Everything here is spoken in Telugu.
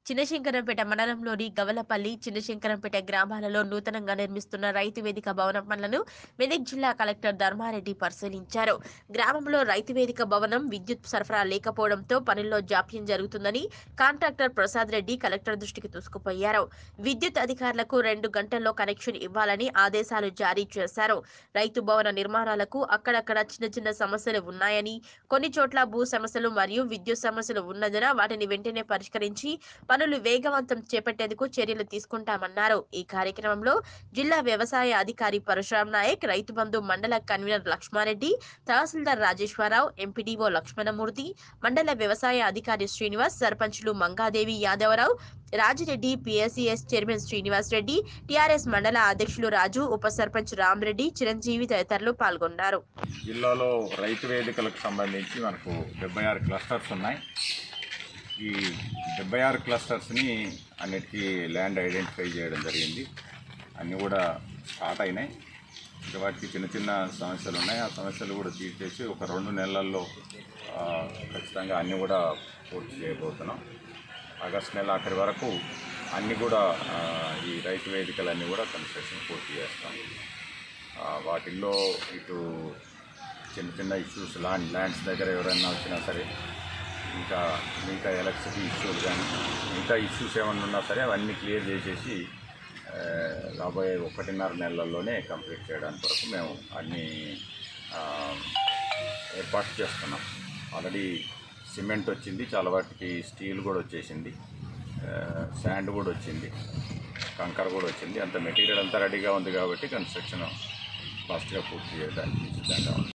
చిన్నశంకరంపేట మండలంలోని గవలపల్లి చిన్నశంకరంపేట గ్రామాలలో నూతనంగా నిర్మిస్తున్న రైతు వేదిక భవనం పనులను మెదక్ జిల్లా కలెక్టర్ ధర్మారెడ్డి పరిశీలించారు గ్రామంలో రైతు వేదిక భవనం విద్యుత్ సరఫరా లేకపోవడంతో పనుల్లో జాప్యం జరుగుతుందని కాంట్రాక్టర్ ప్రసాద్ రెడ్డి కలెక్టర్ దృష్టికి తీసుకుపోయారు విద్యుత్ అధికారులకు రెండు గంటల్లో కనెక్షన్ ఇవ్వాలని ఆదేశాలు జారీ చేశారు రైతు భవన నిర్మాణాలకు అక్కడక్కడ చిన్న చిన్న సమస్యలు ఉన్నాయని కొన్ని చోట్ల భూ సమస్యలు మరియు విద్యుత్ సమస్యలు ఉన్నందున వాటిని వెంటనే పరిష్కరించి పనులు వేగవంతం చేపట్టేందుకు చర్యలు తీసుకుంటామన్నారు ఈ కార్యక్రమంలో జిల్లా వ్యవసాయ అధికారి పరశురాం నాయక్ రైతు బంధు మండల కన్వీనర్ లక్ష్మారెడ్డి తహసీల్దార్ రాజేశ్వరరావు ఎంపీడీఓ లక్ష్మణమూర్తి మండల వ్యవసాయ అధికారి శ్రీనివాస్ సర్పంచులు Mangadevi Yadavarao Rajireddy PSCS chairman Srinivas Reddy TRS మండల అధ్యక్షులు రాజు ఉప సర్పంచ్ రామరెడ్డి చిరంజీవి తదితరులు పాల్గొన్నారు జిల్లాలో రైతు వేదికలకు సంబంధించి మనకు డెబ్బై ఆరు క్లస్టర్స్ ఉన్నాయి ఈ డెబ్బై ఆరు క్లస్టర్స్ని అన్నిటికీ ల్యాండ్ ఐడెంటిఫై చేయడం జరిగింది అన్నీ కూడా స్టార్ట్ అయినాయి ఇంకా వాటికి చిన్న చిన్న సమస్యలు ఉన్నాయి ఆ సమస్యలు కూడా తీర్చేసి ఒక రెండు నెలల్లో ఆ, ఖచ్చితంగా అన్నీ కూడా పూర్తి చేయబోతున్నాం ఆగస్ట్ నెల ఆఖరి వరకు అన్నీ కూడా ఆ, ఈ రైతు వేదికలన్నీ కూడా కన్స్ట్రక్షన్ పూర్తి చేస్తాం ఆ, వాటిల్లో ఇటు చిన్న చిన్న ఇష్యూస్ ల్యాండ్ ల్యాండ్స్ దగ్గర ఎవరైనా వచ్చినా సరే ఇంకా మిగతా ఎలక్ట్రిసిటీ ఇష్యూలు కానీ మిగతా ఇష్యూస్ ఏమైనా ఉన్నా సరే అవన్నీ క్లియర్ చేసేసి ఆ, రాబోయే ఒకటిన్నర నెలల్లోనే కంప్లీట్ చేయడానికి వరకు మేము అన్నీ ఆ, ఏర్పాటు చేస్తున్నాం ఆల్రెడీ సిమెంట్ వచ్చింది చాలా వాటికి స్టీల్ కూడా వచ్చేసింది శాండ్ కూడా వచ్చింది కంకర కూడా వచ్చింది అంత మెటీరియల్ అంతా రెడీగా ఉంది కాబట్టి కన్స్ట్రక్షన్ ఫాస్ట్గా పూర్తి చేయడానికి సిద్ధంగా ఉంది